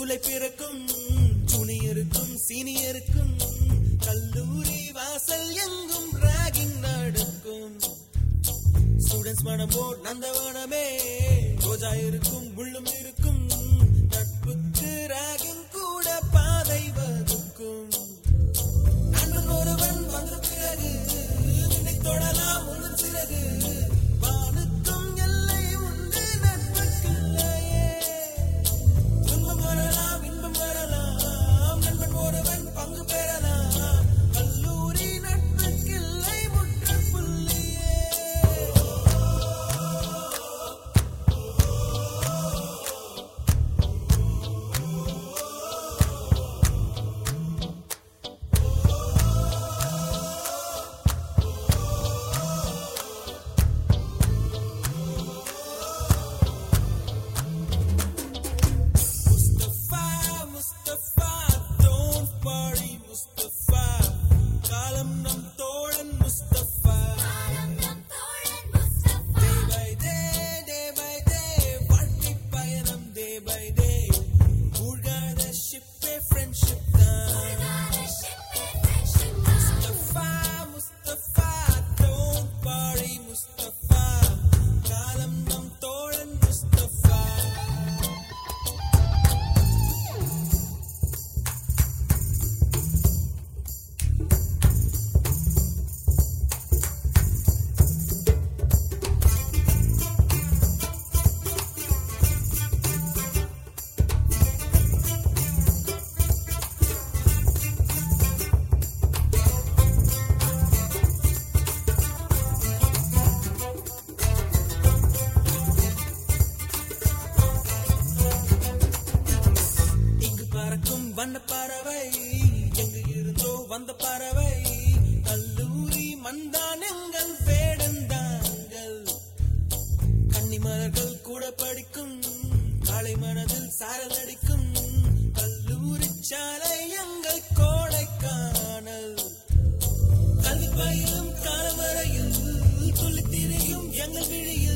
ஜூலை பிறக்கும் ஜூனியருக்கும் சீனியருக்கும் கல்லூரி வாசல் எங்கும் ராகிங் நடக்கும் ஸ்டூடெண்ட்ஸ் மனமோ நந்தவனமே ரோஜா இருக்கும் முள்ளும் இருக்கும் நட்புக்கு ராகிங் கூட பாதை வகுக்கும் நண்பன் ஒருவன் வந்த பிறகு விண்ணை தொடலாம் உங்கள் சிறகு வானுக்கும் எல்லை உண்டு நட்புக்கில்லையே துன்பம் வரலாம் இன்பம் வரலாம் நண்பன் ஒருவன் பங்கு பெறலாம் கல்லூரி நட்புக்கில்லை முற்றுப்புள்ளியே முஸ்தபா முஸ்தபா don't worry முஸ்தபா காலம் நம் தோழன் Mustafa day by day day by day வாழ்க்கை பயணம் day by day மூழ்காத ஷிப்பே ஃப்ரெண்ட்ஷிப் தான் முஸ்தபா முஸ்தபா don't worry முஸ்தபா காலம் நம் தோழன் முஸ்தபா இங்கு பறக்கும் வண்ண பறவை எங்கு இருந்தோ வந்த பறவை கல்லூரி மந்தான் எங்கள் வேடந்தாங்கள் கன்னிமலர்கள் கூட படிக்கும் காலை மனதில் சாரல் அடிக்கும் கல்லூரி சாலை எங்கள் கோடைக்கானல் கல்வி பயிலும் காலவரையில் துள்ளித் திரியும் எங்கள் விழியில்